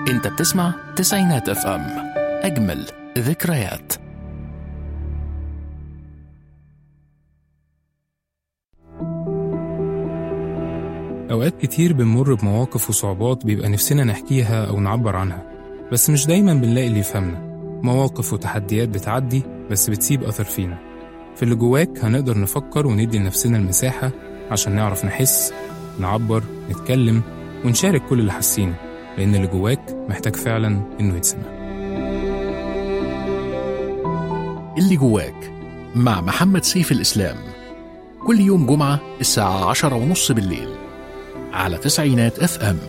انت بتسمع تسعينات اف ام اجمل ذكريات أوقات كتير بنمر بمواقف وصعوبات بيبقى نفسنا نحكيها أو نعبر عنها بس مش دايما بنلاقي اللي يفهمنا مواقف وتحديات بتعدي بس بتسيب أثر فينا في اللي جواك هنقدر نفكر وندي لنفسنا المساحة عشان نعرف نحس نعبر نتكلم ونشارك كل اللي حاسينه لأن اللي جواك محتاج فعلا إنه يتسمع اللي جواك مع محمد سيف الإسلام كل يوم جمعة الساعة عشرة ونص بالليل على تسعينات اف ام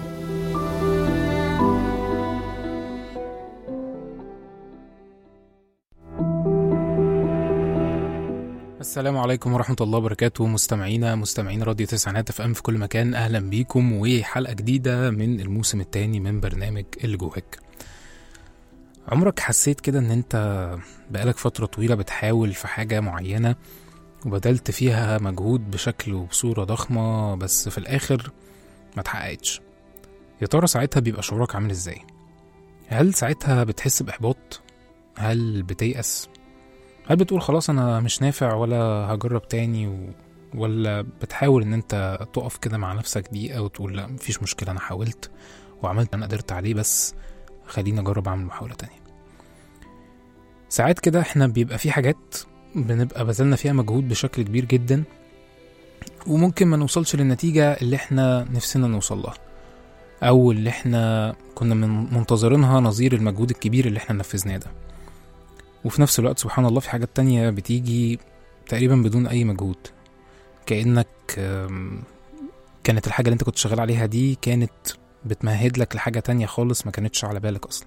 السلام عليكم ورحمة الله وبركاته مستمعينا مستمعين راديو تسعينات اف ام في كل مكان اهلا بيكم وحلقة جديدة من الموسم الثاني من برنامج اللي جواك عمرك حسيت كده ان انت بقالك فترة طويلة بتحاول في حاجة معينة وبذلت فيها مجهود بشكل وبصورة ضخمة بس في الاخر ما اتحققتش يا ترى ساعتها بيبقى شعورك عامل ازاي هل ساعتها بتحس باحباط هل بتيأس هل بتقول خلاص انا مش نافع ولا هجرب تاني و... ولا بتحاول ان انت تقف كده مع نفسك دقيقة وتقول لا مفيش مشكلة انا حاولت وعملت انا قدرت عليه بس خليني اجرب اعمل محاولة تانية ساعات كده احنا بيبقى في حاجات بنبقى بذلنا فيها مجهود بشكل كبير جدا وممكن ما نوصلش للنتيجة اللي احنا نفسنا نوصل لها او اللي احنا كنا من منتظرينها نظير المجهود الكبير اللي احنا نفذناه ده وفي نفس الوقت سبحان الله في حاجات تانية بتيجي تقريبا بدون أي مجهود كأنك آم، كانت الحاجة اللي انت كنت شغال عليها دي كانت بتمهد لك لحاجة تانية خالص ما كانتش على بالك أصلا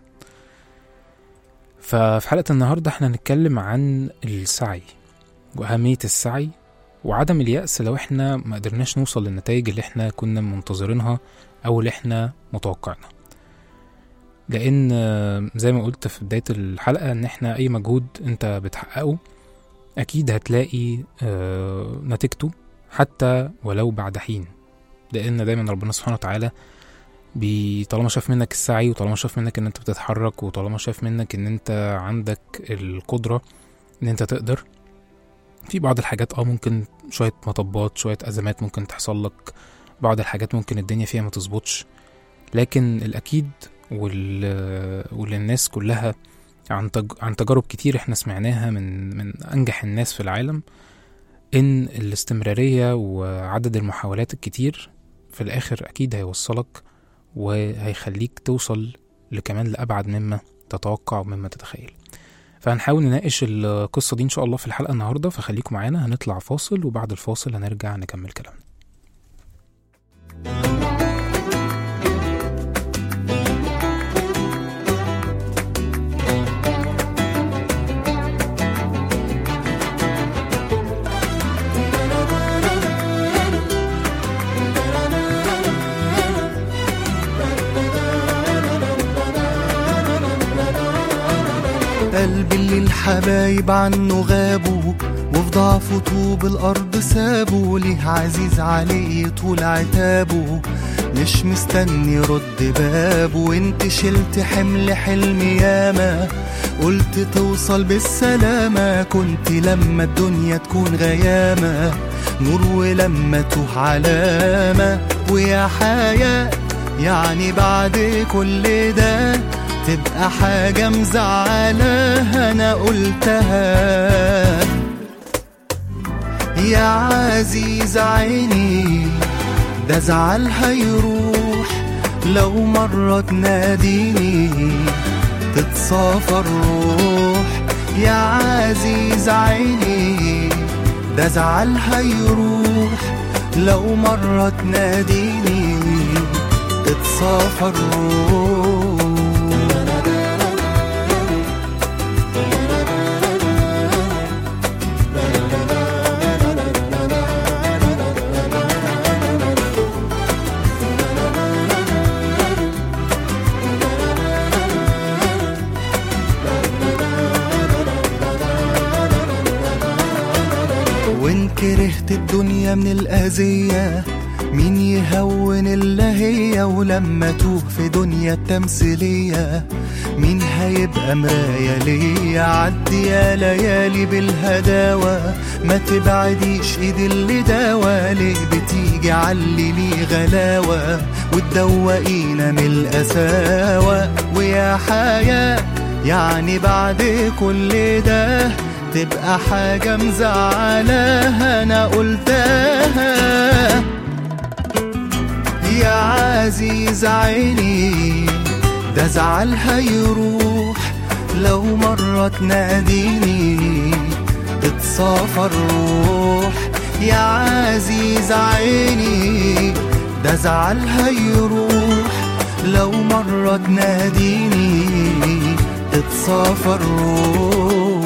ففي حلقة النهاردة احنا هنتكلم عن السعي وأهمية السعي وعدم اليأس لو احنا ما قدرناش نوصل للنتائج اللي احنا كنا منتظرينها أو اللي احنا متوقعينها لان آه، زي ما قلت في بدايه الحلقه ان احنا اي مجهود انت بتحققه اكيد هتلاقي آه، نتيجته حتى ولو بعد حين لان دايما ربنا سبحانه وتعالى بي طالما شاف منك السعي وطالما شاف منك ان انت بتتحرك وطالما شاف منك ان انت عندك القدره ان انت تقدر في بعض الحاجات اه ممكن شويه مطبات شويه ازمات ممكن تحصل لك بعض الحاجات ممكن الدنيا فيها ما تظبطش لكن الاكيد وال... واللي الناس كلها عن تج... عن تجارب كتير احنا سمعناها من من انجح الناس في العالم ان الاستمرارية وعدد المحاولات الكتير في الاخر اكيد هيوصلك وهيخليك توصل لكمان لابعد مما تتوقع ومما تتخيل فهنحاول نناقش القصة دي ان شاء الله في الحلقة النهاردة فخليكم معانا هنطلع فاصل وبعد الفاصل هنرجع نكمل كلامنا قلبي اللي الحبايب عنه غابوا وفي ضعفه طوب الأرض سابوا ليه عزيز عليه طول عتابه مش مستني رد بابه وانت شلت حمل حلمي ياما قلت توصل بالسلامة كنت لما الدنيا تكون غيامة نور ولما توه علامة ويا حياة يعني بعد كل ده تبقى حاجة مزعلة أنا قلتها يا عزيز عيني ده زعل هيروح لو مرة تناديني تتصافى الروح يا عزيز عيني ده زعل هيروح لو مرة تناديني تتصافى الروح وان كرهت الدنيا من الأذية مين يهون اللي هي ولما توه في دنيا التمثيلية مين هيبقى مراية ليا عدي يا ليالي بالهداوة ما تبعديش ايد اللي داوى ليه بتيجي علي لي غلاوة وتدوقينا من القساوة ويا حياة يعني بعد كل ده تبقى حاجة مزعلاها أنا قلتها يا عزيز عيني ده زعلها يروح لو مرة تناديني تتصافى الروح يا عزيز عيني ده زعلها يروح لو مرة تناديني تتصافى الروح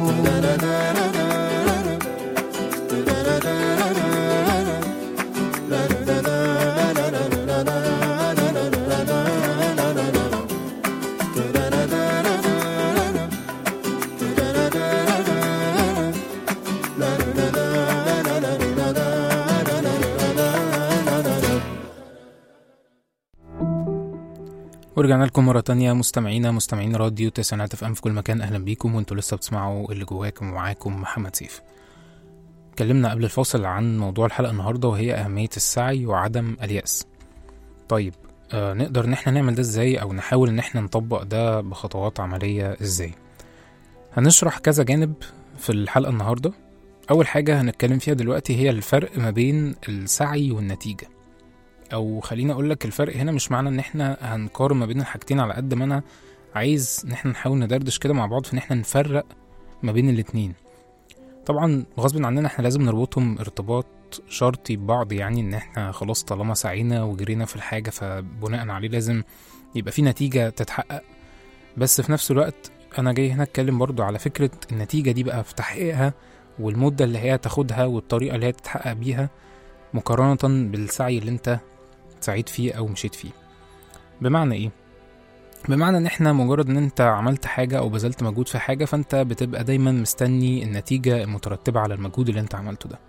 ورجعنا لكم مرة تانية مستمعينا مستمعين راديو تسعينات اف ام في كل مكان اهلا بيكم وانتوا لسه بتسمعوا اللي جواكم ومعاكم محمد سيف اتكلمنا قبل الفاصل عن موضوع الحلقة النهاردة وهي أهمية السعي وعدم اليأس طيب آه نقدر ان احنا نعمل ده ازاي او نحاول ان احنا نطبق ده بخطوات عملية ازاي هنشرح كذا جانب في الحلقة النهاردة أول حاجة هنتكلم فيها دلوقتي هي الفرق ما بين السعي والنتيجة او خليني اقول لك الفرق هنا مش معنى ان احنا هنقارن ما بين الحاجتين على قد ما انا عايز ان احنا نحاول ندردش كده مع بعض في ان احنا نفرق ما بين الاتنين طبعا غصب عننا احنا لازم نربطهم ارتباط شرطي ببعض يعني ان احنا خلاص طالما سعينا وجرينا في الحاجة فبناء عليه لازم يبقى في نتيجة تتحقق بس في نفس الوقت انا جاي هنا اتكلم برضو على فكرة النتيجة دي بقى في تحقيقها والمدة اللي هي تاخدها والطريقة اللي هي تتحقق بيها مقارنة بالسعي اللي انت سعيد فيه او مشيت فيه بمعنى ايه بمعنى ان احنا مجرد ان انت عملت حاجة او بذلت مجهود في حاجة فانت بتبقى دايما مستني النتيجة المترتبة على المجهود اللي انت عملته ده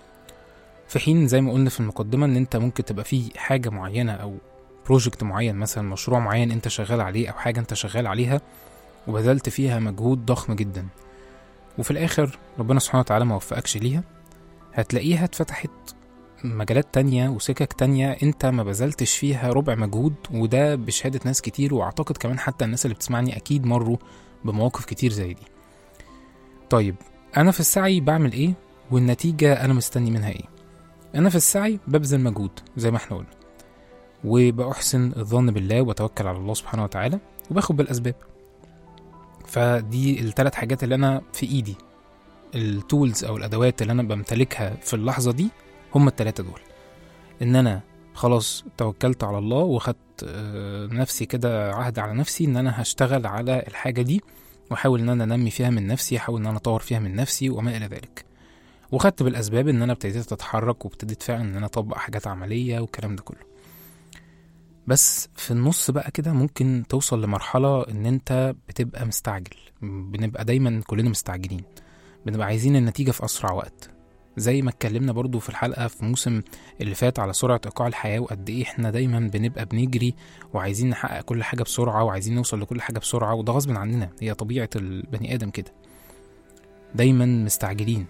في حين زي ما قلنا في المقدمة ان انت ممكن تبقى في حاجة معينة او بروجكت معين مثلا مشروع معين انت شغال عليه او حاجة انت شغال عليها وبذلت فيها مجهود ضخم جدا وفي الاخر ربنا سبحانه وتعالى ما وفقكش ليها هتلاقيها اتفتحت مجالات تانية وسكك تانية انت ما بذلتش فيها ربع مجهود وده بشهادة ناس كتير واعتقد كمان حتى الناس اللي بتسمعني اكيد مروا بمواقف كتير زي دي طيب انا في السعي بعمل ايه والنتيجة انا مستني منها ايه انا في السعي ببذل مجهود زي ما احنا قلنا وبأحسن الظن بالله وبتوكل على الله سبحانه وتعالى وباخد بالاسباب فدي الثلاث حاجات اللي انا في ايدي التولز او الادوات اللي انا بمتلكها في اللحظه دي هم التلاتة دول ان انا خلاص توكلت على الله وخدت آه، نفسي كده عهد على نفسي ان انا هشتغل على الحاجة دي واحاول ان انا انمي فيها من نفسي احاول ان انا اطور فيها من نفسي وما الى ذلك وخدت بالاسباب ان انا ابتديت اتحرك وابتديت فعلا ان انا اطبق حاجات عملية والكلام ده كله بس في النص بقى كده ممكن توصل لمرحلة ان انت بتبقى مستعجل بنبقى دايما كلنا مستعجلين بنبقى عايزين النتيجة في أسرع وقت زي ما اتكلمنا برضو في الحلقة في موسم اللي فات على سرعة إيقاع الحياة وقد إيه إحنا دايما بنبقى بنجري وعايزين نحقق كل حاجة بسرعة وعايزين نوصل لكل حاجة بسرعة وده غصب عننا هي طبيعة البني آدم كده دايما مستعجلين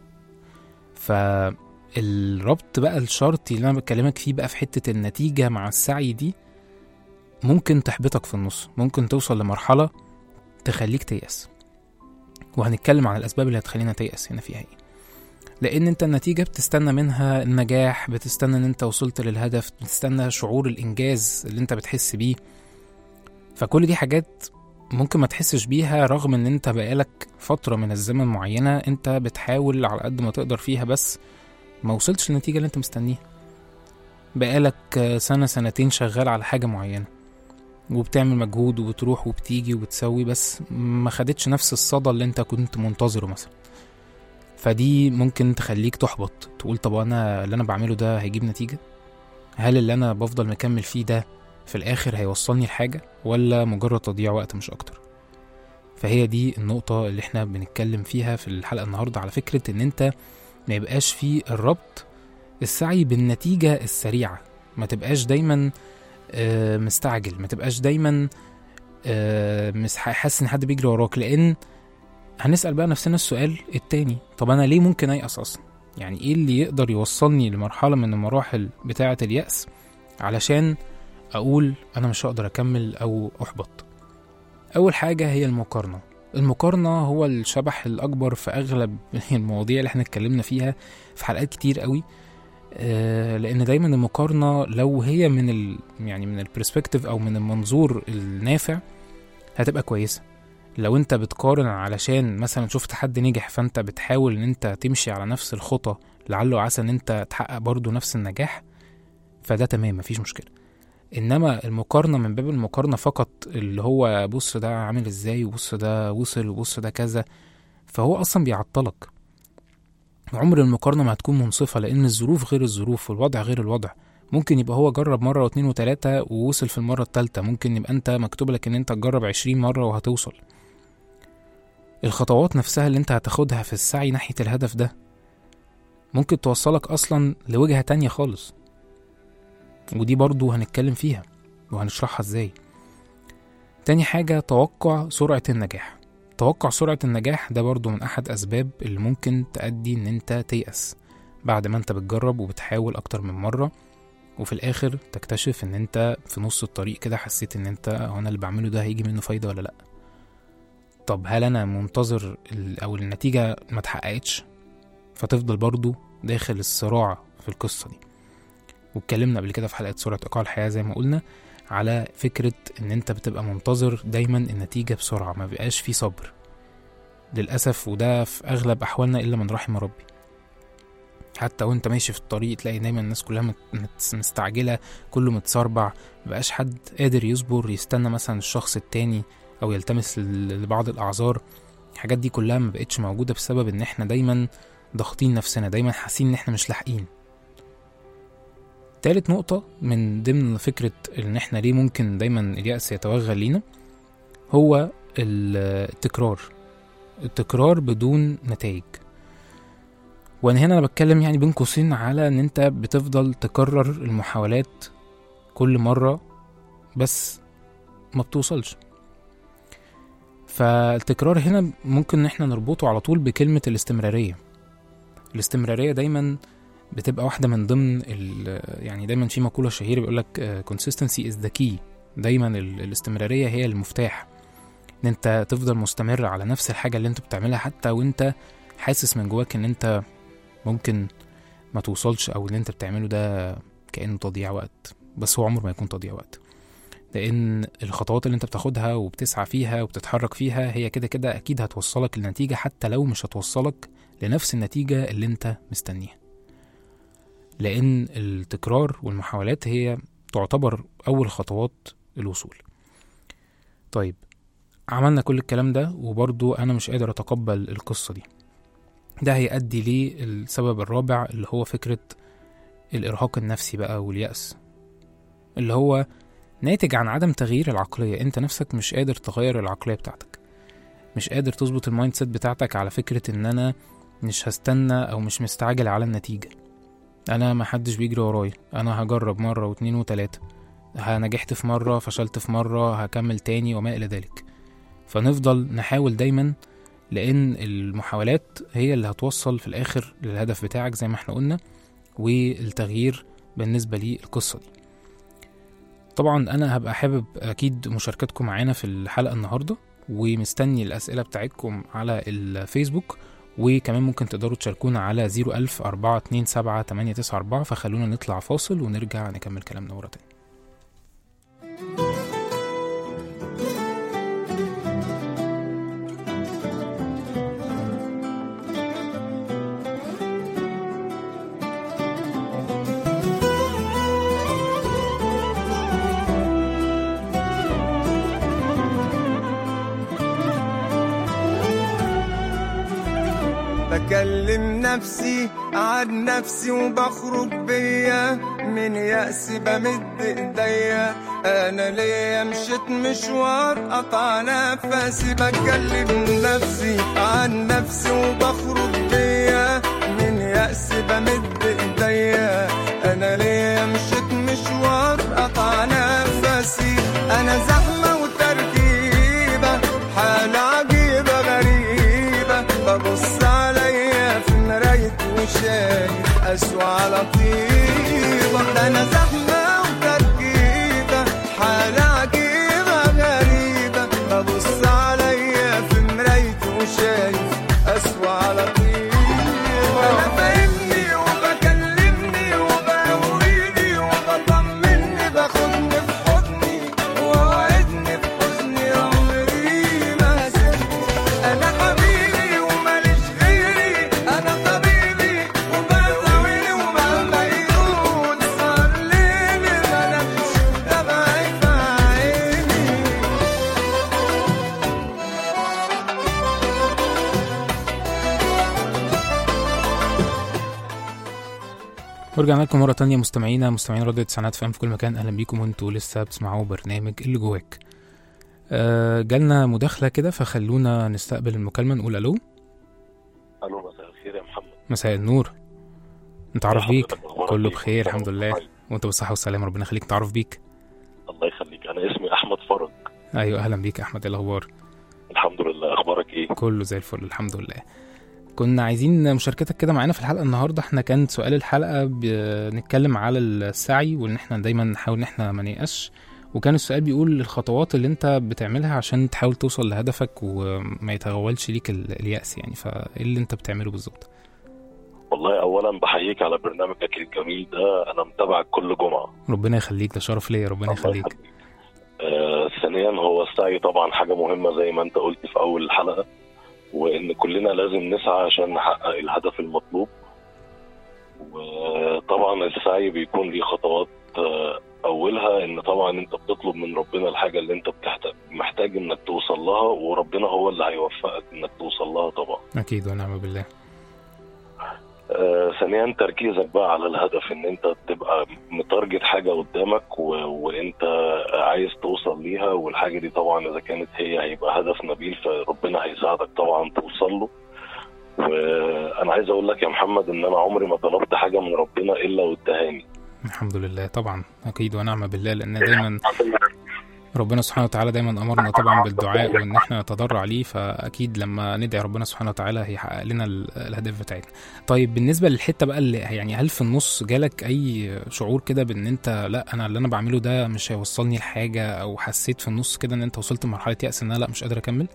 فالربط بقى الشرطي اللي أنا بكلمك فيه بقى في حتة النتيجة مع السعي دي ممكن تحبطك في النص ممكن توصل لمرحلة تخليك تيأس وهنتكلم عن الأسباب اللي هتخلينا تيأس هنا فيها ايه لان انت النتيجه بتستنى منها النجاح بتستنى ان انت وصلت للهدف بتستنى شعور الانجاز اللي انت بتحس بيه فكل دي حاجات ممكن ما تحسش بيها رغم ان انت بقالك فتره من الزمن معينه انت بتحاول على قد ما تقدر فيها بس ما وصلتش للنتيجه اللي انت مستنيها بقالك سنه سنتين شغال على حاجه معينه وبتعمل مجهود وبتروح وبتيجي وبتسوي بس ما خدتش نفس الصدى اللي انت كنت منتظره مثلا فدي ممكن تخليك تحبط تقول طب انا اللي انا بعمله ده هيجيب نتيجة هل اللي انا بفضل مكمل فيه ده في الاخر هيوصلني لحاجة ولا مجرد تضييع وقت مش اكتر فهي دي النقطة اللي احنا بنتكلم فيها في الحلقة النهاردة على فكرة ان انت ما يبقاش فيه الربط السعي بالنتيجة السريعة ما تبقاش دايما آه، مستعجل ما تبقاش دايما آه، مس- حاسس ان حد بيجري وراك لان هنسأل بقى نفسنا السؤال التاني طب انا ليه ممكن ايأس اصلا يعني ايه اللي يقدر يوصلني لمرحلة من المراحل بتاعة اليأس علشان اقول انا مش هقدر اكمل او احبط اول حاجة هي المقارنة المقارنة هو الشبح الأكبر في أغلب المواضيع اللي احنا اتكلمنا فيها في حلقات كتير قوي آه، لأن دايما المقارنة لو هي من ال يعني من البرسبكتيف أو من المنظور النافع هتبقى كويسة لو انت بتقارن علشان مثلا شفت حد نجح فانت بتحاول ان انت تمشي على نفس الخطى لعله وعسى ان انت تحقق برضو نفس النجاح فده تمام مفيش مشكلة انما المقارنة من باب المقارنة فقط اللي هو بص ده عامل ازاي وبص ده وصل وبص ده كذا فهو اصلا بيعطلك عمر المقارنة ما هتكون منصفة لأن الظروف غير الظروف والوضع غير الوضع ممكن يبقى هو جرب مرة واتنين وتلاتة ووصل في المرة التالتة ممكن يبقى انت مكتوب لك ان انت تجرب عشرين مرة وهتوصل الخطوات نفسها اللي انت هتاخدها في السعي ناحية الهدف ده ممكن توصلك أصلا لوجهة تانية خالص ودي برضو هنتكلم فيها وهنشرحها ازاي تاني حاجة توقع سرعة النجاح توقع سرعة النجاح ده برضو من أحد أسباب اللي ممكن تأدي إن أنت تيأس بعد ما أنت بتجرب وبتحاول أكتر من مرة وفي الآخر تكتشف إن أنت في نص الطريق كده حسيت إن أنت هو أنا اللي بعمله ده هيجي منه فايدة ولا لأ طب هل أنا منتظر ال- أو النتيجة ما اتحققتش فتفضل برضو داخل الصراع في القصة دي واتكلمنا قبل كده في حلقة سرعة إيقاع الحياة زي ما قلنا على فكرة إن أنت بتبقى منتظر دايما النتيجة بسرعة ما بيبقاش في صبر للأسف وده في أغلب أحوالنا إلا من رحم ربي حتى وانت ماشي في الطريق تلاقي دايما الناس كلها مت- مت- مستعجلة كله متسربع مبقاش حد قادر يصبر يستنى مثلا الشخص التاني أو يلتمس ل- لبعض الأعذار الحاجات دي كلها مبقتش موجودة بسبب إن احنا دايما ضاغطين نفسنا دايما حاسين إن احنا مش لاحقين تالت نقطة من ضمن فكرة إن إحنا ليه ممكن دايما اليأس يتوغل لينا هو ال- التكرار التكرار بدون نتائج وأنا هنا أنا بتكلم يعني بين قوسين على إن أنت بتفضل تكرر المحاولات كل مرة بس ما بتوصلش فالتكرار هنا ممكن إن إحنا نربطه على طول بكلمة الاستمرارية الاستمرارية دايما بتبقى واحدة من ضمن ال يعني دايما في مقولة شهيرة بيقول لك consistency is the key دايما ال- الاستمرارية هي المفتاح ان انت تفضل مستمر على نفس الحاجة اللي انت بتعملها حتى وانت حاسس من جواك ان انت ممكن ما توصلش او اللي انت بتعمله ده كأنه تضييع وقت بس هو عمره ما يكون تضييع وقت لان الخطوات اللي انت بتاخدها وبتسعى فيها وبتتحرك فيها هي كده كده اكيد هتوصلك لنتيجة حتى لو مش هتوصلك لنفس النتيجة اللي انت مستنيها لأن التكرار والمحاولات هي تعتبر أول خطوات الوصول طيب عملنا كل الكلام ده وبرضو أنا مش قادر أتقبل القصة دي ده هيؤدي للسبب الرابع اللي هو فكرة الإرهاق النفسي بقى واليأس اللي هو ناتج عن عدم تغيير العقلية انت نفسك مش قادر تغير العقلية بتاعتك مش قادر تظبط المايند سيت بتاعتك على فكرة ان انا مش هستنى او مش مستعجل على النتيجة انا ما حدش بيجري ورايا انا هجرب مرة واتنين وتلاتة ها نجحت في مرة فشلت في مرة هكمل تاني وما الى ذلك فنفضل نحاول دايما لان المحاولات هي اللي هتوصل في الاخر للهدف بتاعك زي ما احنا قلنا والتغيير بالنسبة للقصة دي طبعا انا هبقى حابب اكيد مشاركتكم معانا في الحلقة النهاردة ومستني الاسئلة بتاعتكم على الفيسبوك وكمان ممكن تقدروا تشاركونا على 01000 427 894 فخلونا نطلع فاصل ونرجع نكمل كلامنا ورا تاني بكلم نفسي عن نفسي وبخرج بيا من يأس بمد ايديا انا ليا مشيت مشوار قطع نفسي بكلم نفسي عن نفسي وبخرج بيا من يأس بمد ايديا انا زحمة وتركيبة حالة عجيبة غريبة ببص عليا في مرايتي وشايف اسوأ على طيبة انا فاهمني وبكلمني وبقويني وبطمني باخدني في حضني ووعدني بحزني عمري ما هسيبني انا حبيبي وماليش غيري انا طبيبي وبداويني ومهما يقول صار ليلي ما نمش دمعي في عيني ورجعنا لكم مرة تانية مستمعينا مستمعين راديو تسعينات فام في كل مكان أهلا بيكم وانتوا لسه بتسمعوا برنامج اللي جواك آه جالنا مداخلة كده فخلونا نستقبل المكالمة نقول ألو الو مساء الخير يا محمد مساء النور نتعرف حضرتك بيك أخبارك كله إيه؟ بخير كله الحمد لله طيب. وانت بالصحة والسلامة ربنا يخليك نتعرف بيك الله يخليك انا اسمي احمد فرج أيوة أهلا بيك يا أحمد إيه الأخبار الحمد لله اخبارك ايه كله زي الفل الحمد لله كنا عايزين مشاركتك كده معانا في الحلقة النهاردة احنا كان سؤال الحلقة بنتكلم على السعي وان احنا دايما نحاول ان احنا ما نيأسش وكان السؤال بيقول الخطوات اللي انت بتعملها عشان تحاول توصل لهدفك وما يتغولش ليك ال- اليأس يعني فايه اللي انت بتعمله بالظبط والله اولا بحييك على برنامجك الجميل ده انا متابعك كل جمعه ربنا يخليك ده شرف ليا ربنا الله يخليك آه ثانيا هو السعي طبعا حاجه مهمه زي ما انت قلت في اول الحلقه وان كلنا لازم نسعى عشان نحقق الهدف المطلوب وطبعا السعي بيكون ليه خطوات آه، اولها ان طبعا انت بتطلب من ربنا الحاجه اللي انت بتحتاج محتاج انك توصل لها وربنا هو اللي هيوفقك انك توصل لها طبعا اكيد ونعم بالله آه، ثانيا تركيزك بقى على الهدف ان انت تبقى متارجت حاجه قدامك و... وانت عايز توصل ليها والحاجه دي طبعا اذا كانت هي هيبقى هدف نبيل فربنا هيساعدك طبعا توصل له وانا عايز اقول لك يا محمد ان انا عمري ما طلبت حاجه من ربنا الا وادهاني الحمد لله طبعا اكيد ونعم بالله لان دايما ربنا سبحانه وتعالى دايما امرنا طبعا بالدعاء وان احنا نتضرع ليه فاكيد لما ندعي ربنا سبحانه وتعالى هيحقق لنا ال- الاهداف بتاعتنا طيب بالنسبه للحته بقى اللي يعني هل في النص جالك اي شعور كده بان انت لا انا اللي انا بعمله ده مش هيوصلني لحاجه او حسيت في النص كده ان انت وصلت لمرحله يأس ان انا لا مش قادر اكمل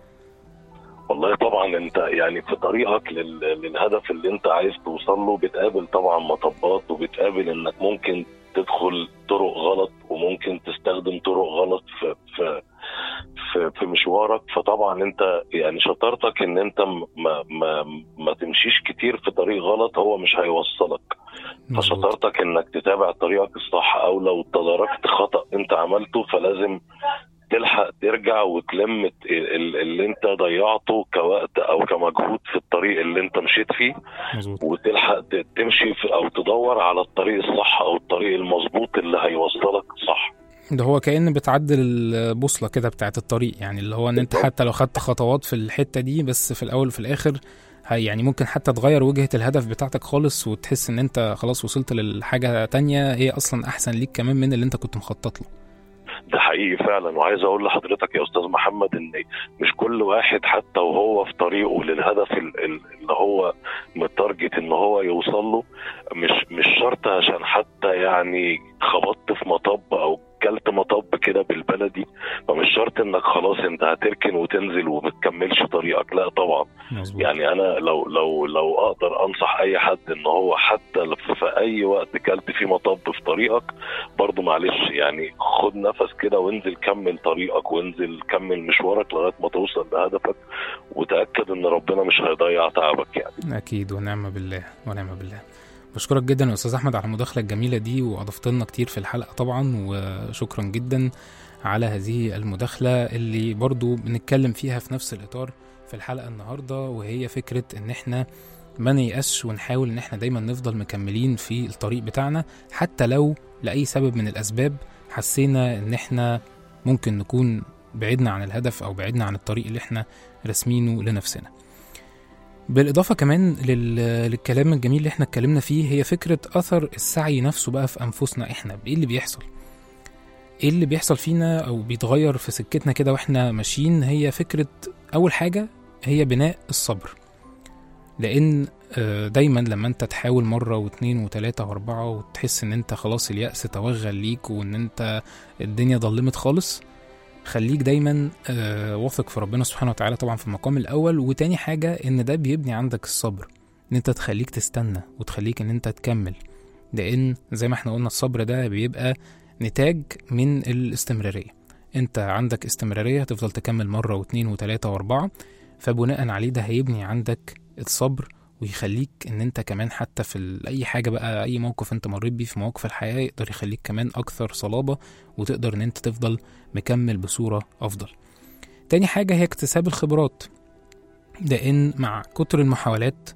والله طبعا انت يعني في طريقك لل... للهدف اللي انت عايز توصل له بتقابل طبعا مطبات وبتقابل انك ممكن تدخل طرق غلط وممكن تستخدم طرق غلط في في في, في مشوارك فطبعا انت يعني شطارتك ان انت م- ما ما ما تمشيش كتير في طريق غلط هو مش هيوصلك مظبوط فشطارتك انك تتابع طريقك الصح او لو تداركت خطأ انت عملته فلازم تلحق ترجع وتلم ال- ال- اللي انت ضيعته كوقت او كمجهود في الطريق اللي انت مشيت فيه مظبوط وتلحق ت- تمشي في او تدور على الطريق الصح او الطريق المظبوط اللي هيوصلك صح ده هو كأن بتعدل البوصلة كده بتاعت الطريق يعني اللي هو ان انت حتى لو خدت خطوات في الحتة دي بس في الاول وفي الاخر هي يعني ممكن حتى تغير وجهة الهدف بتاعتك خالص وتحس ان انت خلاص وصلت للحاجة تانية هي اصلا احسن ليك كمان من اللي انت كنت مخطط له ده حقيقي فعلا وعايز اقول لحضرتك يا استاذ محمد ان مش كل واحد حتى وهو في طريقه للهدف ال- ال- اللي هو متارجت ان هو يوصل له مش مش شرط عشان حتى يعني خبطت في مطب او كلت مطب كده بالبلدي فمش شرط انك خلاص انت هتركن وتنزل وما تكملش طريقك لا طبعا مظبوط يعني انا لو لو لو اقدر انصح اي حد ان هو حتى في في اي وقت كلت فيه مطب في طريقك برضه معلش يعني خد نفس كده وانزل كمل طريقك وانزل كمل مشوارك لغايه ما توصل لهدفك وتاكد ان ربنا مش هيضيع تعبك يعني اكيد ونعم بالله ونعم بالله بشكرك جدا يا استاذ احمد على المداخله الجميله دي واضفت لنا كتير في الحلقه طبعا وشكرا جدا على هذه المداخله اللي برضو بنتكلم فيها في نفس الاطار في الحلقه النهارده وهي فكره ان احنا ما نيأسش ونحاول ان احنا دايما نفضل مكملين في الطريق بتاعنا حتى لو لاي سبب من الاسباب حسينا ان احنا ممكن نكون بعدنا عن الهدف او بعدنا عن الطريق اللي احنا راسمينه لنفسنا بالإضافة كمان لل... للكلام الجميل اللي احنا اتكلمنا فيه هي فكرة أثر السعي نفسه بقى في أنفسنا احنا إيه اللي بيحصل إيه اللي بيحصل فينا أو بيتغير في سكتنا كده واحنا ماشيين هي فكرة أول حاجة هي بناء الصبر لان آه، دايما لما انت تحاول مرة واتنين وتلاتة واربعة وتحس ان انت خلاص اليأس توغل ليك وان انت الدنيا ضلمت خالص خليك دايما آه، واثق في ربنا سبحانه وتعالى طبعا في المقام الاول وتاني حاجة ان ده بيبني عندك الصبر ان انت تخليك تستنى وتخليك ان انت تكمل لان زي ما احنا قلنا الصبر ده بيبقى نتاج من الاستمرارية انت عندك استمرارية هتفضل تكمل مرة واتنين وتلاتة واربعة فبناء عليه ده هيبني عندك الصبر ويخليك ان انت كمان حتى في ال- اي حاجة بقى اي موقف انت مريت بيه في مواقف الحياة يقدر يخليك كمان اكثر صلابة وتقدر ان انت تفضل مكمل بصورة افضل تاني حاجة هي اكتساب الخبرات لان مع كتر المحاولات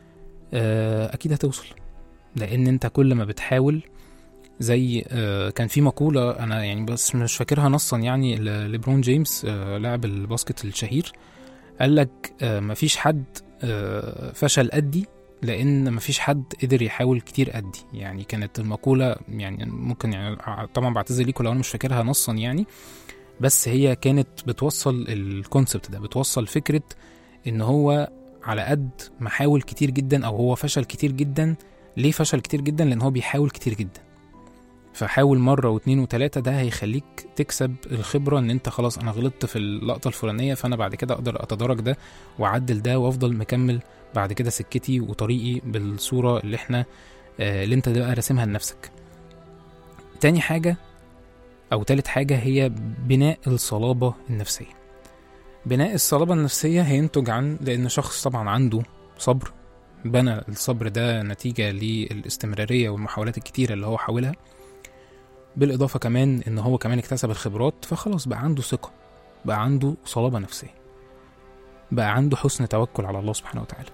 آه، اكيد هتوصل لان انت كل ما بتحاول زي آه، كان في مقولة أنا يعني بس مش فاكرها نصا يعني ل- لبرون جيمس آه، لاعب الباسكت الشهير قال لك آه، مفيش حد آه، فشل قدي لأن مفيش حد قدر يحاول كتير قدي يعني كانت المقولة يعني ممكن يعني طبعا بعتذر ليكم لو أنا مش فاكرها نصا يعني بس هي كانت بتوصل الكونسبت ده بتوصل فكرة إن هو على قد ما حاول كتير جدا أو هو فشل كتير جدا ليه فشل كتير جدا لأن هو بيحاول كتير جدا فحاول مرة واتنين وتلاتة ده هيخليك تكسب الخبرة ان انت خلاص انا غلطت في اللقطة الفلانية فانا بعد كده اقدر اتدارك ده واعدل ده وافضل مكمل بعد كده سكتي وطريقي بالصورة اللي احنا آه، اللي انت بقى راسمها لنفسك تاني حاجة او تالت حاجة هي بناء الصلابة النفسية بناء الصلابة النفسية هينتج عن لان شخص طبعا عنده صبر بنى الصبر ده نتيجة للاستمرارية والمحاولات الكتيرة اللي هو حاولها بالإضافة كمان إن هو كمان اكتسب الخبرات فخلاص بقى عنده ثقة بقى عنده صلابة نفسية بقى عنده حسن توكل على الله سبحانه وتعالى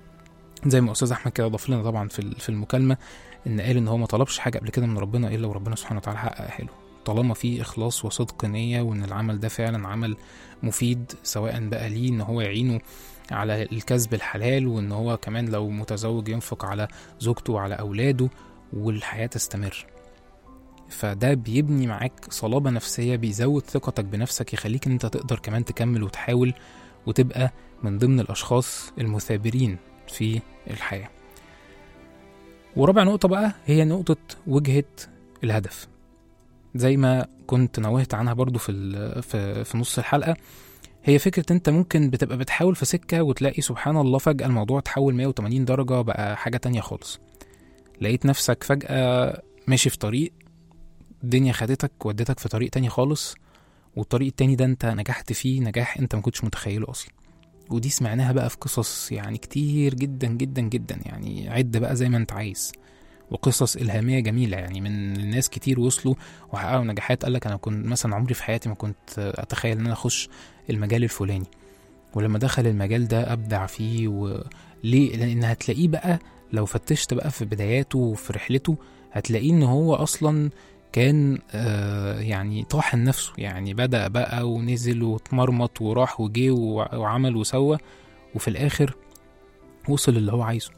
زي ما أستاذ أحمد كده ضاف لنا طبعا في ال- في المكالمة إن قال إن هو ما طلبش حاجة قبل كده من ربنا إلا وربنا سبحانه وتعالى حققها له طالما في إخلاص وصدق نية وإن العمل ده فعلا عمل مفيد سواء بقى ليه إن هو يعينه على الكسب الحلال وإن هو كمان لو متزوج ينفق على زوجته وعلى أولاده والحياة تستمر فده بيبني معاك صلابة نفسية بيزود ثقتك بنفسك يخليك ان انت تقدر كمان تكمل وتحاول وتبقى من ضمن الاشخاص المثابرين في الحياة ورابع نقطة بقى هي نقطة وجهة الهدف زي ما كنت نوهت عنها برضو في, ال- في, في نص الحلقة هي فكرة انت ممكن بتبقى بتحاول في سكة وتلاقي سبحان الله فجأة الموضوع تحول 180 درجة بقى حاجة تانية خالص لقيت نفسك فجأة ماشي في طريق الدنيا خدتك ودتك في طريق تاني خالص والطريق التاني ده انت نجحت فيه نجاح انت ما كنتش متخيله اصلا ودي سمعناها بقى في قصص يعني كتير جدا جدا جدا يعني عد بقى زي ما انت عايز وقصص إلهامية جميلة يعني من ناس كتير وصلوا وحققوا نجاحات قالك أنا كنت مثلا عمري في حياتي ما كنت أتخيل إن أنا أخش المجال الفلاني ولما دخل المجال ده أبدع فيه وليه؟ لأن هتلاقيه بقى لو فتشت بقى في بداياته وفي رحلته هتلاقيه إن هو أصلا كان آه يعني طاحن نفسه يعني بدأ بقى ونزل واتمرمط وراح وجه وع- وعمل وسوى وفي الآخر وصل اللي هو عايزه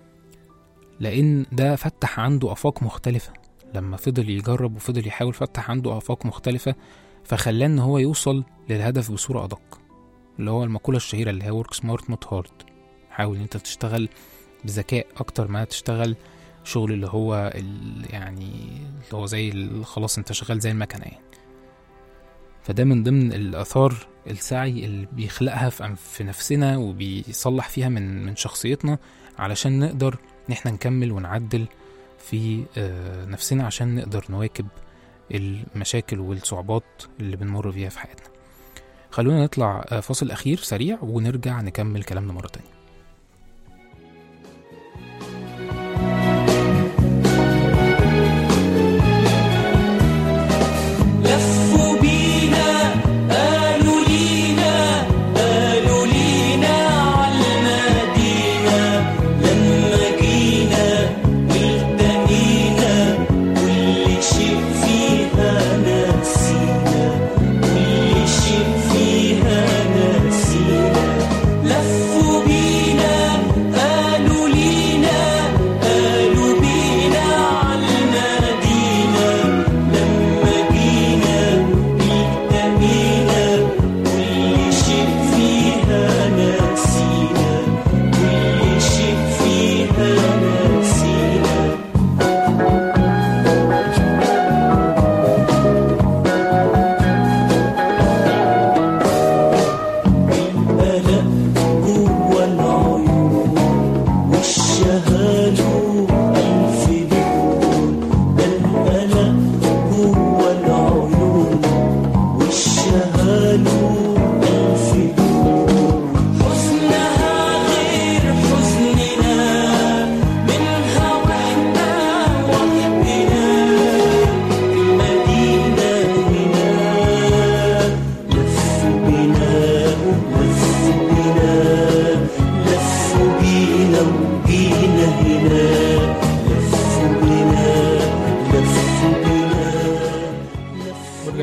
لأن ده فتح عنده آفاق مختلفة لما فضل يجرب وفضل يحاول فتح عنده آفاق مختلفة فخلاه إن هو يوصل للهدف بصورة أدق اللي هو المقولة الشهيرة اللي هي work smart not hard حاول إن أنت تشتغل بذكاء أكتر ما تشتغل شغل اللي هو ال- يعني اللي هو زي ال- خلاص انت شغال زي المكنة يعني فده من ضمن الآثار السعي اللي بيخلقها في أنف- في نفسنا وبيصلح فيها من من شخصيتنا علشان نقدر إن احنا نكمل ونعدل في آه، نفسنا عشان نقدر نواكب المشاكل والصعوبات اللي بنمر بيها في حياتنا خلونا نطلع آه، فاصل أخير سريع ونرجع نكمل كلامنا مرة تانية لفوا بينا قالوا لينا قالوا لينا عالمدينة لما جينا والتقينا كل شيء فيها نسينا كل شيء فيها نسينا لفوا بينا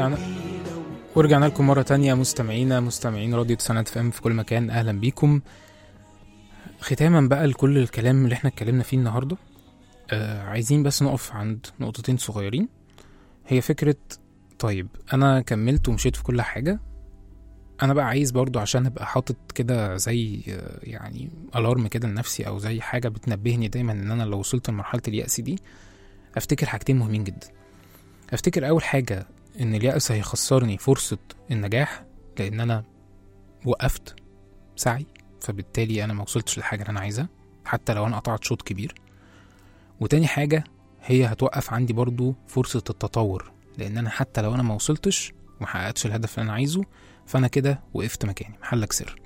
ورجعنا ورجعنا لكم مرة تانية مستمعينا مستمعين راديو تسعينات اف ام في كل مكان أهلا بيكم ختاما بقى لكل الكلام اللي احنا اتكلمنا فيه النهاردة آه عايزين بس نقف عند نقطتين صغيرين هي فكرة طيب أنا كملت ومشيت في كل حاجة أنا بقى عايز برضو عشان أبقى حاطط كده زي آه، يعني ألارم كده لنفسي أو زي حاجة بتنبهني دايما إن أنا لو وصلت لمرحلة اليأس دي أفتكر حاجتين مهمين جدا أفتكر أول حاجة ان اليأس هيخسرني فرصة النجاح لان انا وقفت سعي فبالتالي انا ما وصلتش للحاجة اللي انا عايزها حتى لو انا قطعت شوط كبير وتاني حاجة هي هتوقف عندي برضو فرصة التطور لان انا حتى لو انا ما وصلتش وما حققتش الهدف اللي انا عايزه فانا كده وقفت مكاني محلك سر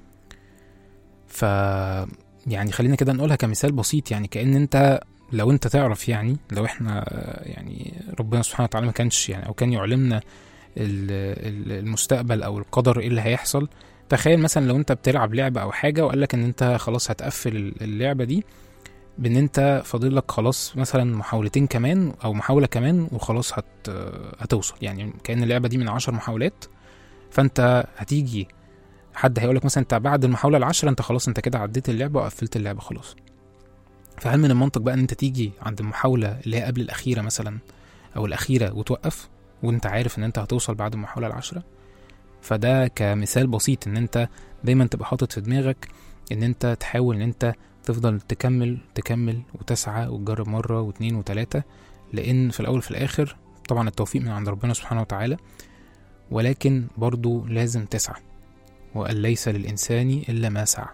ف يعني خلينا كده نقولها كمثال بسيط يعني كأن انت لو انت تعرف يعني لو احنا آه، يعني ربنا سبحانه وتعالى ما كانش يعني او كان يعلمنا ال- ال- المستقبل او القدر ايه اللي هيحصل تخيل مثلا لو انت بتلعب لعبه او حاجه وقال لك ان انت خلاص هتقفل ال- اللعبه دي بان انت فاضل لك خلاص مثلا محاولتين كمان او محاوله كمان وخلاص هت هتوصل يعني كان اللعبه دي من عشر محاولات فانت هتيجي حد هيقول لك مثلا انت بعد المحاوله العشرة انت خلاص انت كده عديت اللعبه وقفلت اللعبه خلاص فهل من المنطق بقى ان انت تيجي عند المحاولة اللي هي قبل الأخيرة مثلا أو الأخيرة وتوقف وانت عارف ان انت هتوصل بعد المحاولة العشرة فده كمثال بسيط ان انت دايما تبقى حاطط في دماغك ان انت تحاول ان انت تفضل تكمل تكمل وتسعى وتجرب مرة واتنين وتلاتة لأن في الأول في الآخر طبعا التوفيق من عند ربنا سبحانه وتعالى ولكن برضو لازم تسعى وأن ليس للإنسان إلا ما سعى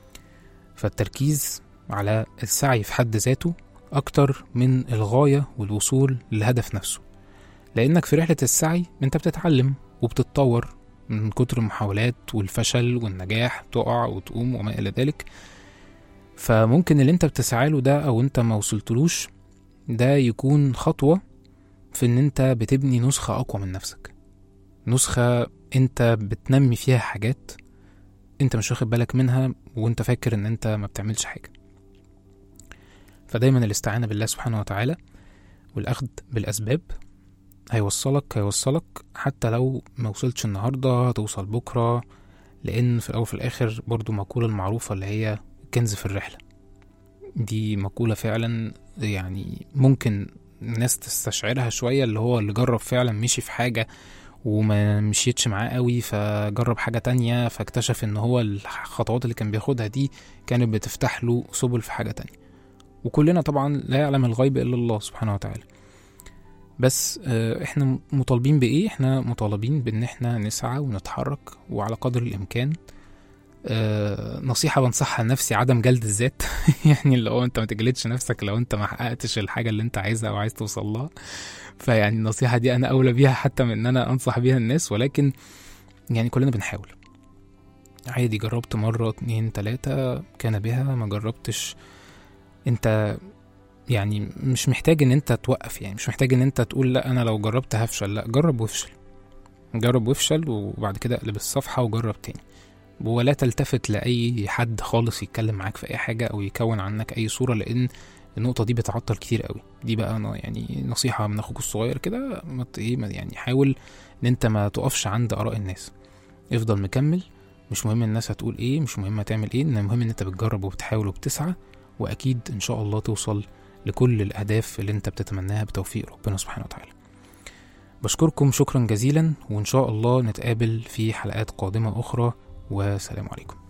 فالتركيز على السعي في حد ذاته أكتر من الغاية والوصول للهدف نفسه لأنك في رحلة السعي أنت بتتعلم وبتتطور من كتر المحاولات والفشل والنجاح تقع وتقوم وما إلى ذلك فممكن اللي انت بتسعى له ده أو انت ما وصلتلوش ده يكون خطوة في ان انت بتبني نسخة أقوى من نفسك نسخة انت بتنمي فيها حاجات انت مش واخد بالك منها وانت فاكر ان انت ما بتعملش حاجة فدايما الاستعانة بالله سبحانه وتعالى والأخذ بالأسباب هيوصلك هيوصلك حتى لو ما وصلتش النهاردة هتوصل بكرة لأن في الأول وفي الآخر برضو مقولة المعروفة اللي هي كنز في الرحلة دي مقولة فعلا يعني ممكن الناس تستشعرها شوية اللي هو اللي جرب فعلا مشي في حاجة وما مشيتش معاه قوي فجرب حاجة تانية فاكتشف ان هو الخطوات اللي كان بياخدها دي كانت بتفتح له سبل في حاجة تانية وكلنا طبعا لا يعلم الغيب الا الله سبحانه وتعالى بس آه، احنا مطالبين بايه احنا مطالبين بان احنا نسعى ونتحرك وعلى قدر الامكان آه، نصيحة بنصحها لنفسي عدم جلد الذات يعني اللي هو انت ما تجلدش نفسك لو انت ما حققتش الحاجة اللي انت عايزها او عايز توصل لها فيعني النصيحة دي انا اولى بيها حتى من ان انا انصح بيها الناس ولكن يعني كلنا بنحاول عادي جربت مرة اتنين تلاتة كان بها ما جربتش انت يعني مش محتاج ان انت توقف يعني مش محتاج ان انت تقول لا انا لو جربت هفشل لا جرب وافشل جرب وافشل وبعد كده اقلب الصفحة وجرب تاني ولا تلتفت لأي حد خالص يتكلم معاك في أي حاجة أو يكون عنك أي صورة لأن النقطة دي بتعطل كتير قوي دي بقى أنا يعني نصيحة من أخوك الصغير كده ما ت- إيه ما- يعني حاول إن أنت ما تقفش عند آراء الناس افضل مكمل مش مهم الناس هتقول إيه مش مهم هتعمل إيه إن المهم إن أنت بتجرب وبتحاول وبتسعى وأكيد إن شاء الله توصل لكل الأهداف اللي أنت بتتمناها بتوفيق ربنا سبحانه وتعالى بشكركم شكرا جزيلا وإن شاء الله نتقابل في حلقات قادمة أخرى والسلام عليكم